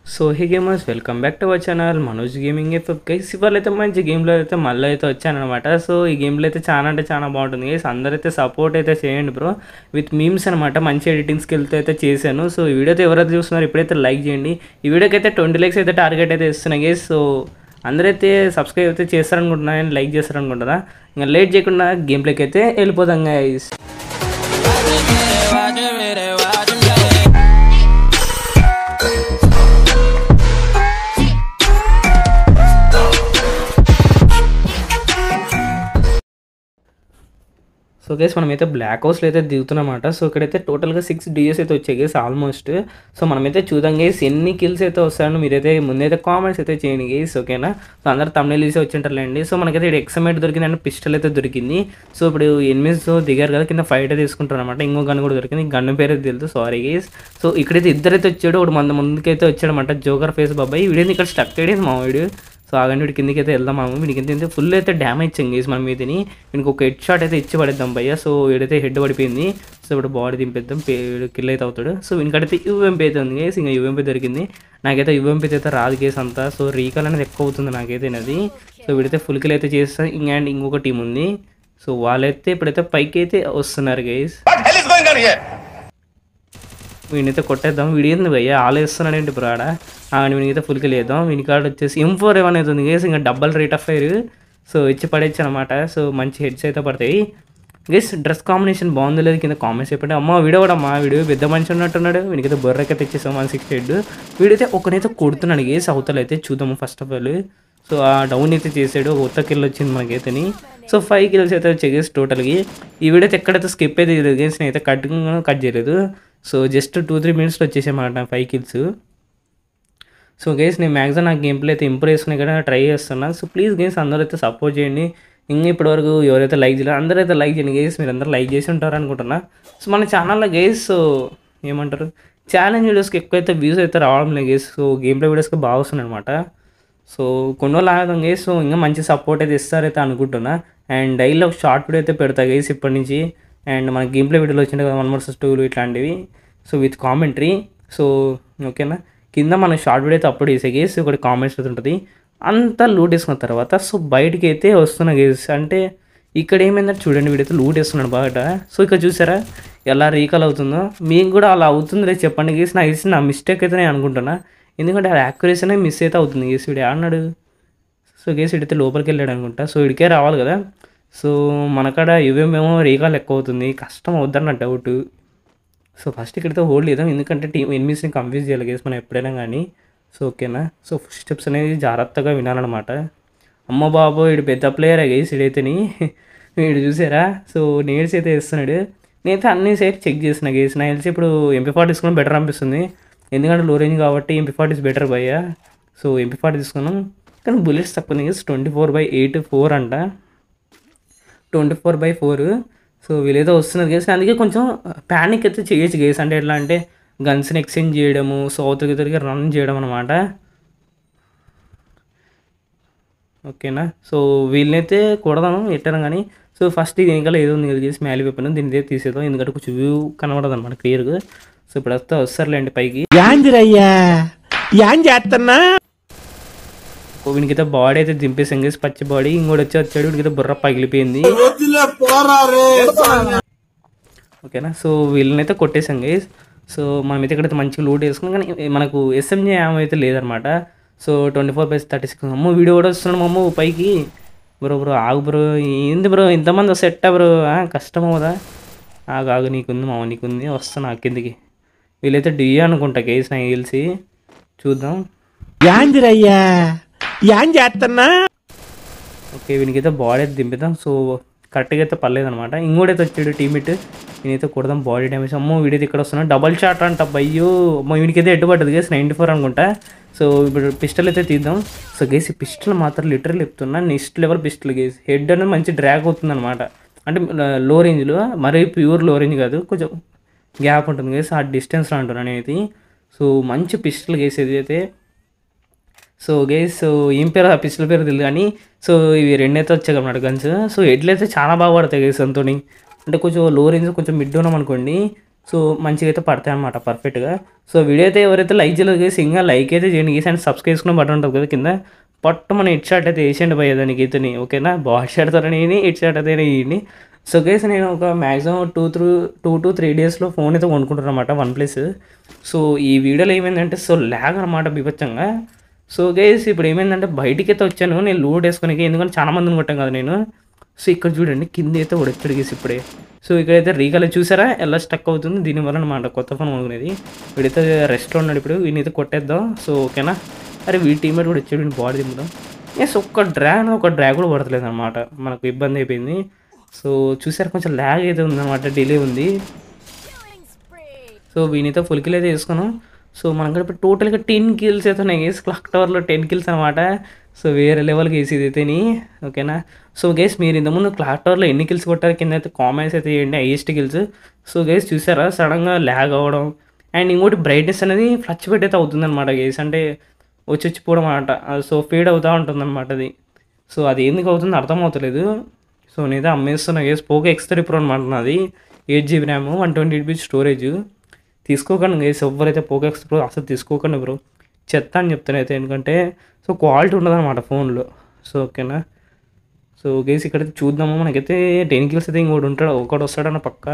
So hey gamers welcome back to our channel Manoj gaming F guys ఇవాళ అయితే మంచి గేమ్లో అయితే మళ్ళీ అయితే వచ్చానమాట సో ఈ గేమ్లో అయితే చాలా అంటే చాలా బాగుంటుంది గైస్ అందరైతే సపోర్ట్ అయితే చేయండి బ్రో విత్ మీమ్స్ అనమాట మంచి ఎడిటింగ్ స్కిల్తో అయితే చేశాను సో ఈ వీడియో అయితే ఎవరైతే చూస్తున్నారో ఇప్పుడైతే లైక్ చేయండి ఈ వీడియోకి అయితే ట్వంటీ లైక్స్ అయితే టార్గెట్ అయితే ఇస్తున్నాయి గైస్ సో అందరైతే సబ్స్క్రైబ్ అయితే చేస్తారనుకుంటున్నా లైక్ చేస్తారనుకుంటున్నా ఇంకా లేట్ చేయకుండా గేమ్ ప్లేకి అయితే వెళ్ళిపోతాం గైస్ సో గైస్ మనమైతే బ్లాక్ హౌస్లో అయితే దిగుతున్నమాట సో ఇక్కడైతే టోటల్గా సిక్స్ డిఎస్ అయితే వచ్చాయి గేస్ ఆల్మోస్ట్ సో మనమైతే చూద్దాం గేస్ ఎన్ని కిల్స్ అయితే వస్తాయో మీరైతే ముందైతే కామెంట్స్ అయితే చేయండి గేస్ ఓకేనా సో అందరు తమిళ తీసి వచ్చింటారులేండి సో మనకైతే ఇక్కడ ఎక్సమేట్ దొరికింది అండ్ పిస్టల్ అయితే దొరికింది సో ఇప్పుడు ఎనిమిస్ దిగారు కదా కింద ఫైట్ అయితే తీసుకుంటారు అనమాట ఇంకో గన్ కూడా దొరికింది గన్ పేరు అయితే తెలుసు సారీ గేస్ సో ఇక్కడైతే ఇద్దరైతే వచ్చాడు ఒకటి మంది ముందుకైతే వచ్చాడనమాట జోకర్ ఫేస్ బాబాయ్ వీడియో ఇక్కడ స్టక్ అయ్యేది మా వీడియో సో ఆగండి వీడి కిందకి అయితే వెళ్దాం మాము వీడికి అయితే ఫుల్ అయితే డ్యామేజ్ ఇచ్చాం గేస్ మన మీదని వీడికి ఒక హెడ్ షాట్ అయితే ఇచ్చి పడేద్దాం భయ్య సో వీడైతే హెడ్ పడిపోయింది సో ఇప్పుడు బాడీ దింపేద్దాం కిల్ అయితే అవుతాడు సో వీనికైతే యుఎంపీ అయితే ఉంది గేస్ ఇంకా యుఎంపీ దొరికింది నాకైతే యుఎంపీ అయితే రాదు గేస్ అంతా సో రీకాల్ అనేది ఎక్కువ అవుతుంది నాకైతే అది సో వీడైతే ఫుల్ కిల్ అయితే చేస్తా ఇంకా అండ్ ఇంకొక టీం ఉంది సో వాళ్ళైతే ఇప్పుడైతే పైకి అయితే వస్తున్నారు guys What hell is going on here? వీడినైతే కొట్టేద్దాం వీడి ఏంది భయ్య ఆలోచిస్తున్నాడు ఏంటి ఇప్పుడు ఆడ ఆడ వీనికైతే ఫుల్కి లేద్దాం వీని కాడ వచ్చేసి ఎం ఫోర్ ఏమన్ అవుతుంది గేస్ ఇంకా double rate of fire so ఇచ్చి పడేచ్చు అనమాట సో మంచి హెడ్స్ అయితే పడతాయి గేస్ డ్రెస్ కాంబినేషన్ బాగుంది లేదు కింద కామెంట్స్ చెప్పండి అమ్మ వీడియో కూడా అమ్మా వీడియో పెద్ద మనిషి ఉన్నట్టున్నాడు వీనికైతే బొర్రకైతే తెచ్చేసాం వన్ సిక్స్ హెడ్ వీడైతే ఒకనైతే కొడుతున్నాడు గేస్ అవతల అయితే చూద్దాము ఫస్ట్ ఆఫ్ ఆల్ సో ఆ డౌన్ అయితే చేసాడు ఒక కొత్త కిల్ వచ్చింది మనకైతేని సో ఫైవ్ కిల్స్ అయితే వచ్చాయి గేస్ టోటల్కి ఈ వీడియో అయితే ఎక్కడైతే స్కిప్ అయితే చేయలేదు గేమ్స్ అయితే కట్ కట్ చేయలేదు సో జస్ట్ టూ త్రీ మినిట్స్లో వచ్చేసామన్నమాట ఫైవ్ కిల్స్ సో గేస్ నేను మ్యాక్సిమం నాకు గేమ్ ప్లే అయితే ఇంప్రూవ్ చేసుకునే కూడా ట్రై చేస్తున్నాను సో ప్లీజ్ గేమ్స్ అందరూ అయితే సపోర్ట్ చేయండి ఇంకా ఇప్పటివరకు ఎవరైతే లైక్ చేయలేదు అందరూ అయితే లైక్ చేయండి గేస్ మీరు అందరూ లైక్ చేసి ఉంటారు అనుకుంటున్నా సో మన ఛానల్లో గేస్ ఏమంటారు ఛాలెంజ్ వీడియోస్కి ఎక్కువైతే వ్యూస్ అయితే రావడం లేదు గేస్ సో గేమ్ ప్లే వీడియోస్కి బాగా వస్తున్నాయి అనమాట సో కొన్ని రోజులు ఆగదాం గేస్ సో ఇంకా మంచి సపోర్ట్ అయితే ఇస్తారైతే అనుకుంటున్నా అండ్ డైలీ ఒక షార్ట్ వీడియో అయితే పెడతా గేస్ ఇప్పటి నుంచి అండ్ మన గేమ్ ప్లే వీడియోలు వచ్చినాయి కదా వన్ వర్సెస్ టూలు ఇట్లాంటివి సో విత్ కామెంటరీ సో ఓకేనా కింద మనం షార్ట్ వీడియో అయితే అప్లోడ్ చేసే గేస్ ఒకటి కామెంట్స్ అయితే ఉంటుంది అంతా లూట్ వేసుకున్న తర్వాత సో బయటికి అయితే వస్తున్న గేస్ అంటే ఇక్కడ ఏమైందంటే చూడండి వీడైతే లూట్ వేస్తున్నాడు బయట సో ఇక్కడ చూసారా ఎలా రీకాల్ అవుతుందో మీకు కూడా అలా అవుతుంది లేదు చెప్పండి గేస్ నాకు తెలిసి నా మిస్టేక్ అయితే నేను అనుకుంటున్నా ఎందుకంటే ఆ యాక్యురేసీ అనేది మిస్ అయితే అవుతుంది గేస్ వీడు ఆడినాడు సో గేస్ ఇడితే లోపలికి వెళ్ళాడు అనుకుంటా సో ఇడికే రావాలి కదా సో మనకాడ ఇవేమేమో రీకాల్ ఎక్కువ అవుతుంది కష్టం అవుద్దన్న డౌట్ సో ఫస్ట్ ఇక్కడితో హోల్డ్ చేద్దాం ఎందుకంటే టీం ఎనిమిస్ని కన్ఫ్యూజ్ చేయాలి గేస్ మనం ఎప్పుడైనా కానీ సో ఓకేనా సో స్టెప్స్ అనేది జాగ్రత్తగా వినాలన్నమాట అమ్మ బాబు వీడు పెద్ద ప్లేయర్ గేస్ ఇడైతేని వీడు చూసారా సో నేడ్స్ అయితే ఇస్తున్నాడు నేనైతే అన్ని సైడ్ చెక్ చేసిన గేస్ నాకు తెలిసి ఇప్పుడు ఎంపీ ఫార్టీ తీసుకుని బెటర్ అనిపిస్తుంది ఎందుకంటే లో రేంజ్ కాబట్టి ఎంపీ ఫార్టీ ఇస్ బెటర్ భయ్యా సో ఎంపీ ఫార్టీ తీసుకున్నాం కానీ బుల్లెట్స్ తక్కువ guys twenty four by eight four అంట twenty four by four so వీళ్ళైతే వస్తున్నారు గేస్ అందుకే కొంచెం ప్యానిక్ అయితే చేయొచ్చు గేస్ అంటే ఎట్లా అంటే గన్స్ని ఎక్స్చేంజ్ చేయడము సో అవతలికి తిరిగి రన్ చేయడం అనమాట ఓకేనా సో వీళ్ళనైతే కొడదాం ఎట్టడం కానీ సో ఫస్ట్ ఇది వెనకాల ఏదో ఉంది చేసి మ్యాలీ వెపన్ దీని అయితే తీసేద్దాం ఎందుకంటే కొంచెం వ్యూ కనబడదు అనమాట క్లియర్గా సో ఇప్పుడు వస్తే వస్తారులేండి పైకి యాందిరయ్యా యాన్ చేస్తున్నా వీనికైతే బాడీ అయితే దింపేసాం గేసి పచ్చి బాడీ ఇంకోటి వచ్చి వచ్చాడు వీడికైతే బుర్ర పగిలిపోయింది ఓకేనా సో వీళ్ళనైతే కొట్టేసాం గైస్ సో మనమైతే ఇక్కడైతే మంచిగా లూట్ వేసుకున్నాం కానీ మనకు ఎస్ఎంజే యామ్ అయితే లేదనమాట so twenty four by thirty six అమ్మో వీడియో కూడా వస్తున్నాడు అమ్మో పైకి బ్రో బ్రో ఆగు బ్రో ఏంది బ్రో ఇంతమంది సెట్టా బ్రో కష్టం అవుదా ఆగు ఆగు నీకుంది మామ నీకుంది వస్తున్నా కిందికి వీళ్ళైతే డిఏ అనుకుంటా కేసు నాకు తెలిసి చూద్దాం యాందిరయ్యా యాన్ చేస్తున్నా ఓకే వీనికైతే బాడీ అయితే దింపుదాం సో కరెక్ట్గా అయితే పర్లేదు అనమాట ఇంకోటైతే వచ్చాడు టీమిట్ నేనైతే కొడదాం బాడీ డ్యామేజ్ అమ్మో వీడైతే ఇక్కడ వస్తున్నా డబల్ షాట్ అంట అయ్యో అమ్మో వీనికైతే ఎడ్డు పడ్డది గేస్ నైంటీ ఫోర్ అనుకుంటా సో ఇప్పుడు పిస్టల్ అయితే తీద్దాం సో గేస్ ఈ పిస్టల్ మాత్రం లిటరల్ చెప్తున్నా next level pistol guys head అనేది మంచి డ్రాగ్ అవుతుంది అనమాట అంటే లో రేంజ్లో మరీ ప్యూర్ లో రేంజ్ కాదు కొంచెం గ్యాప్ ఉంటుంది గేస్ ఆ డిస్టెన్స్లో అంటున్నాను అనేది సో మంచి పిస్టల్ గేస్ ఏదైతే సో గేస్ సో ఏం పేరు ఆ పిస్టల్ పేరు తెలియదు కానీ సో ఇవి రెండైతే వచ్చాయి అన్నమాట గన్స్ సో ఎడ్లు అయితే చాలా బాగా పడతాయి గేస్ అంతోని అంటే కొంచెం లో రేంజ్ కొంచెం మిడ్ ఉన్నాం అనుకోండి సో మంచిగా అయితే పడతాయి అనమాట పర్ఫెక్ట్గా సో వీడియో అయితే ఎవరైతే లైక్ చేయలేదు గేస్ ఇంకా లైక్ అయితే చేయండి గేస్ అండ్ సబ్స్క్రైబ్ చేసుకున్న బటన్ ఉంటుంది కదా కింద పట్టు మన హెడ్ షాట్ అయితే వేసేయండి పోయే దానికి ఇతని ఓకేనా బాడీ షాట్ తోనే హెడ్ షాట్ అయితే వేయండి సో గేస్ నేను ఒక maximum two through two to three డేస్లో ఫోన్ అయితే కొనుక్కుంటాను అనమాట వన్ ప్లస్ సో ఈ వీడియోలో ఏమైందంటే సో ల్యాగ్ అనమాట బీభత్సంగా సో గైస్ ఇప్పుడు ఏమైందంటే బయటికి అయితే వచ్చాను నేను లూట్ వేసుకుని ఎందుకంటే చాలా మందిని కొట్టాను కదా నేను సో ఇక్కడ చూడండి కింద అయితే ఉడొచ్చాడు గేసి ఇప్పుడే సో ఇక్కడైతే రీకాలే చూసారా ఎలా స్టక్ అవుతుంది దీనివల్ల అనమాట కొత్త ఫోన్ కొనుక్కునేది వీడైతే రెస్ట్లో ఉన్నాడు ఇప్పుడు వీడినైతే కొట్టేద్దాం సో ఓకేనా అరే వీడి టీమేట్ కూడా వచ్చాడు వీడి బాడీ దింపుదాం ఎస్ ఒక్క డ్రాగ్ ఒక డ్రాగ్ కూడా పడతలేదు అనమాట మనకు ఇబ్బంది అయిపోయింది సో చూసారు కొంచెం ల్యాగ్ అయితే ఉందన్నమాట డిలే ఉంది సో వీనితో ఫుల్ కిల్ అయితే వేసుకున్నాం సో మనకి ఇప్పుడు టోటల్గా టెన్ కిల్స్ అయితే ఉన్నాయి గేస్ క్లాక్ టవర్లో టెన్ కిల్స్ అనమాట సో వేరే లెవెల్కి వేసి ఇది అయితేని ఓకేనా సో గేస్ మీరు ఇంతకుముందు క్లాక్ టవర్లో ఎన్ని కిల్స్ కొట్టారు కింద అయితే కామెంట్స్ అయితే చేయండి హైయెస్ట్ కిల్స్ సో గేస్ చూసారా సడన్గా ల్యాగ్ అవ్వడం అండ్ ఇంకోటి బ్రైట్నెస్ అనేది ఫ్లచ్ పెట్టి అయితే అవుతుంది అనమాట గేస్ అంటే వచ్చి వచ్చిపోవడం అనమాట సో ఫేడ్ అవుతూ ఉంటుంది అనమాట అది సో అది ఎందుకు అవుతుందో అర్థం అవుతలేదు సో నేనైతే అమ్మేస్తున్నా guys Poco X three Pro అనమాట నాది eight GB RAM one twenty eight B storage తీసుకోకండి గైస్ ఎవరైతే పోకో ఎక్స్ ప్రో అసలు తీసుకోకండి బ్రో చెత్త అని చెప్తాను అయితే ఎందుకంటే సో క్వాలిటీ ఉండదు అనమాట ఫోన్లో సో ఓకేనా సో గేస్ ఇక్కడైతే చూద్దాము మనకైతే టెన్ కిల్స్ అయితే ఇంకోటి ఉంటాడు ఒకటి వస్తాడన్న పక్క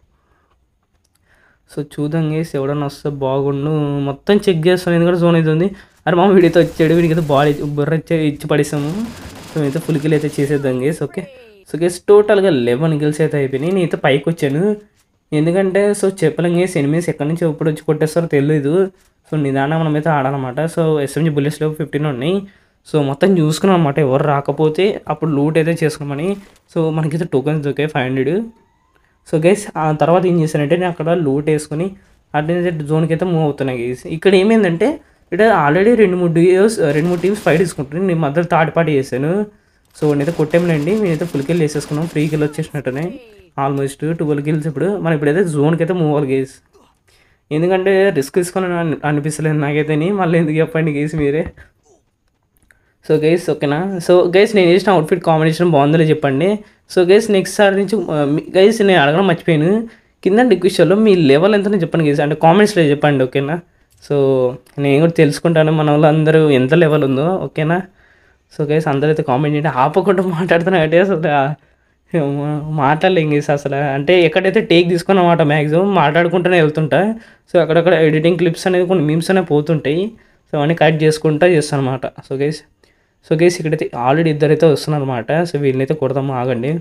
సో చూద్దాం గేస్ ఎవడన్నా వస్తే బాగుండు మొత్తం చెక్ చేస్తాను ఎందుకంటే జోన్ అయితే ఉంది అరే మామ వీడితో వచ్చాడు వీడికి అయితే బాడీ బుర్ర ఇచ్చి ఇచ్చి పడేసాము సో అయితే ఫుల్ కిల్ అయితే చేసేద్దాం గేస్ ఓకే సో గేస్ టోటల్గా లెవెన్ కిల్స్ అయితే అయిపోయినాయి నేనైతే పైకి వచ్చాను ఎందుకంటే సో చెప్పలేం గేస్ ఎనిమిస్ ఎక్కడి నుంచి ఎప్పుడు వచ్చి కొట్టేస్తారో తెలియదు సో నిదానం మనమైతే ఆడాలన్నమాట సో ఎస్ఎంజి బుల్లెట్స్లో ఫిఫ్టీన్ ఉన్నాయి సో మొత్తం చూసుకున్నాం అనమాట ఎవరు రాకపోతే అప్పుడు లూట్ అయితే చేసుకున్నామని సో మనకైతే టోకెన్స్ దొరికాయి ఫైవ్ హండ్రెడ్ సో గైస్ ఆ తర్వాత ఏం చేశానంటే నేను అక్కడ లూట్ వేసుకొని అట్లే జోన్కి అయితే మూవ్ అవుతున్నాయి గైస్ ఇక్కడ ఏమైందంటే ఇక్కడ ఆల్రెడీ రెండు మూడు డియోస్ రెండు మూడు టీమ్స్ ఫైట్ తీసుకుంటున్నాను నేను మధ్యలో థర్డ్ పార్టీ చేశాను సో నేనైతే కొట్టేమలేండి నేనైతే ఫుల్ కిల్ వేసేసుకున్నాం ఫ్రీ కిల్ వచ్చేసినట్టునే ఆల్మోస్ట్ ట్వెల్వ్ కిల్స్ ఇప్పుడు మనం ఇప్పుడైతే జోన్కి అయితే మూవ్ అవ్వాలి గేస్ ఎందుకంటే రిస్క్ తీసుకొని అనిపిస్తలేదు నాకైతే మళ్ళీ ఎందుకు చెప్పండి గేస్ మీరే సో గైస్ ఓకేనా సో గైస్ నేను చేసిన అవుట్ఫిట్ కాంబినేషన్ బాగుందో చెప్పండి సో గైస్ నెక్స్ట్ సారి నుంచి గైస్ నేను అడగడం మర్చిపోయాను కింద డిక్విషన్లో మీ లెవెల్ ఎంతనో చెప్పండి గైస్ అంటే కామెంట్స్లో చెప్పండి ఓకేనా సో నేను కూడా తెలుసుకుంటాను మన వాళ్ళు అందరూ ఎంత లెవెల్ ఉందో ఓకేనా సో గైస్ అందరూ అయితే కామెంట్ చేయండి ఆపకుండా మాట్లాడుతున్నా అంటే అసలు మాట్లాడలేం గైస్ అసలు అంటే ఎక్కడైతే టేక్ తీసుకున్నమాట మ్యాక్సిమం మాట్లాడుకుంటూనే వెళ్తుంటా సో అక్కడక్కడ ఎడిటింగ్ క్లిప్స్ అనేది కొన్ని మీమ్స్ అనేవి పోతుంటాయి సో అవన్నీ కట్ చేసుకుంటా చేస్తాను అనమాట సో గైస్ సో గైస్ ఇక్కడైతే ఆల్రెడీ ఇద్దరైతే వస్తున్నారు అనమాట సో వీళ్ళనైతే కొడదాము ఆగండి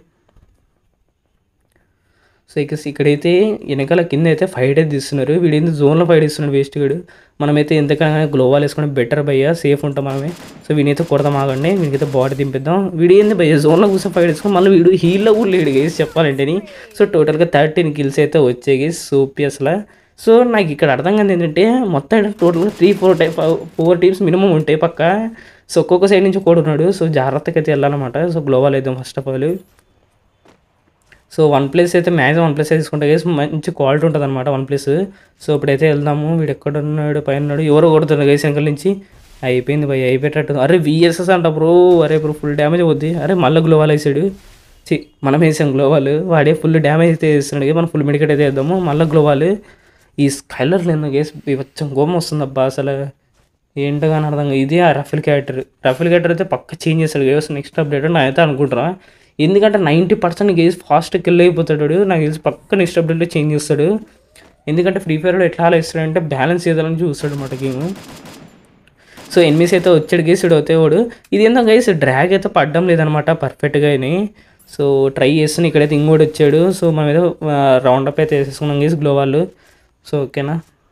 సో ఇక ఇక్కడైతే వెనకాల కింద అయితే ఫైట్ అయితే తీస్తున్నారు వీడు ఏంది జోన్లో ఫైట్ ఇస్తున్నాడు వేస్ట్ గడు మనమైతే ఎంతకైనా గ్లోవాల్ వేసుకుని బెటర్ భయ్యా సేఫ్ ఉంటాం మనమే సో వీనైతే కొడదాం ఆగండి వీడికైతే బాడీ దింపిద్దాం వీడు ఏంది భయ్య జోన్లో కూర్చొని ఫైట్ వేసుకుని మళ్ళీ వీడు హీల్లో కూడా లేడు గేసి చెప్పాలంటేని సో టోటల్గా థర్టీన్ కిల్స్ అయితే వచ్చాయి సూపి అసలు సో నాకు ఇక్కడ అర్థం కాదు ఏంటంటే మొత్తం టోటల్గా three four type four teams minimum ఉంటాయి పక్క సో ఒక్కొక్క సైడ్ నుంచి కూడా ఉన్నాడు సో జాగ్రత్తగా అయితే వెళ్ళాలన్నమాట సో గ్లోబల్ అయితే first of all so OnePlus అయితే మ్యాక్సిమం వన్ ప్లస్ తీసుకుంటే గేస్ మంచి క్వాలిటీ ఉంటుంది అనమాట వన్ ప్లస్ సో ఇప్పుడైతే వెళ్దాము వీడు ఎక్కడ ఉన్నాడు పైన ఉన్నాడు ఎవరో కొడుతున్నారు గేస్ వెనకాల నుంచి అయిపోయింది భయ్ అయిపోయేటట్టు అరే విఎస్ఎస్ అంట బ్రో అరే బ్రో ఫుల్ డ్యామేజ్ అవుద్ది అరే మళ్ళీ గ్లోవాల్ వేసాడు చి మనం వేసాం గ్లోవాల్ వాడే ఫుల్ డ్యామేజ్ అయితే వేస్తున్నాడు మనం ఫుల్ మెడికేట్ అయితే వేద్దాము మళ్ళీ గ్లోవాల్ ఈ స్కైలర్ లేదు గేస్ వచ్చం కోపం వస్తుంది అబ్బా అసలు ఏంటో కానీ అర్థం కాదు. ఇది ఆ రఫిల్ క్యారెక్టర్ రఫిల్ క్యారెక్టర్ అయితే పక్క చేంజ్ చేస్తాడు గేస్ నెక్స్ట్ అప్డేట్ నేను అయితే అనుకుంటున్నా ఎందుకంటే ninety percent guys fast kill అయిపోతాడు వాడు. నాకు తెలిసి పక్క నెక్స్ట్ అప్డేట్లో చేంజ్ చేస్తాడు ఎందుకంటే ఫ్రీ ఫైర్లో ఎట్లా ఆలోచిస్తాడంటే బ్యాలెన్స్ చేయాలని చూస్తాడు అనమాట గేమ్ సో ఎనిమిస్ అయితే వచ్చాడు గేస్ ఇడు అవుతే వాడు ఇది ఏందో గైస్ డ్రాగ్ అయితే పడ్డం లేదనమాట పర్ఫెక్ట్గా అని సో ట్రై చేస్తున్నా ఇక్కడైతే ఇంకోటి వచ్చాడు సో మనం ఏదో రౌండ్ అప్ అయితే వేసేసుకున్నాం గేస్ గ్లోవాల్ సో ఓకేనా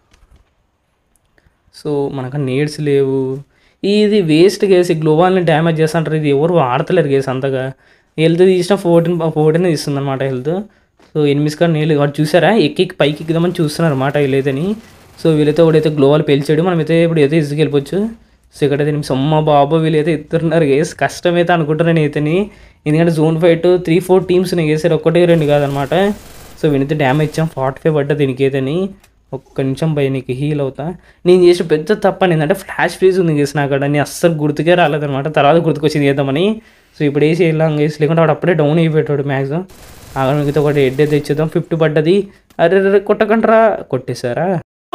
సో మనకు నీడ్స్ లేవు ఇది వేస్ట్ గేస్ ఈ గ్లోవాల్ని డ్యామేజ్ చేస్తుంటారు ఇది ఎవరు వాడతలేరు గేస్ అంతగా హెల్త్ తీసిన ఫోర్టీన్ ఫోర్టీన్ ఇస్తుంది అనమాట హెల్త్ సో ఎనిమిది కానీ నీళ్ళు వాడు చూసారా ఎక్కి ఎక్కి పైకి ఎక్కుదామని చూస్తున్నారు అనమాట వీళ్ళైతేని సో వీళ్ళైతే ఒకడైతే గ్లోవాల్ పేల్చాడు మనమైతే ఇప్పుడు అయితే ఇసుకు వెళ్ళిపోవచ్చు సో ఇక్కడైతే ఎనిమిది అమ్మ బాబు వీళ్ళైతే ఎత్తున్నారు గేస్ కష్టమైతే అనుకుంటున్నాను అయితేని ఎందుకంటే zone fight three four teams వేసారు ఒక్కటే రెండు కాదనమాట సో వీనైతే డ్యామేజ్ ఇచ్చాం ఫార్టీ ఫైవ్ పడ్డా దీనికి అయితేని ఒక్క నిమిషం భయ నీకు హీల్ అవుతా నేను చేసిన పెద్ద తప్పని ఏంటంటే ఫ్లాష్ ఫ్రీజ్ ఉంది చేసిన అక్కడ నేను అస్సలు గుర్తుకే రాలేదనమాట తర్వాత గుర్తుకొచ్చింది చేద్దామని సో ఇప్పుడు వేసి వెళ్ళాం గైస్ లేకుంటే వాడు అప్పుడే డౌన్ అయిపోయాడు మ్యాక్సిమం ఆగ మిగతా ఒకటి హెడ్ అయితే ఇచ్చేద్దాం ఫిఫ్టీ పడ్డది అరే రే కొట్టకంటారా కొట్టేశారా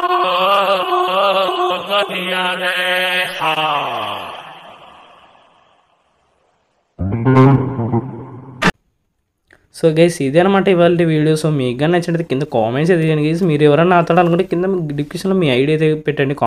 సో గైస్ ఇదే అనమాట ఇవాళ వీడియో సో మీకు కానీ నచ్చినట్టు కింద కామెంట్స్ అయితే గైస్ మీరు ఎవరైనా ఆడతాడు అనుకుంటే కింద డిస్క్రిప్షన్లో మీ ఐడి అయితే పెట్టండి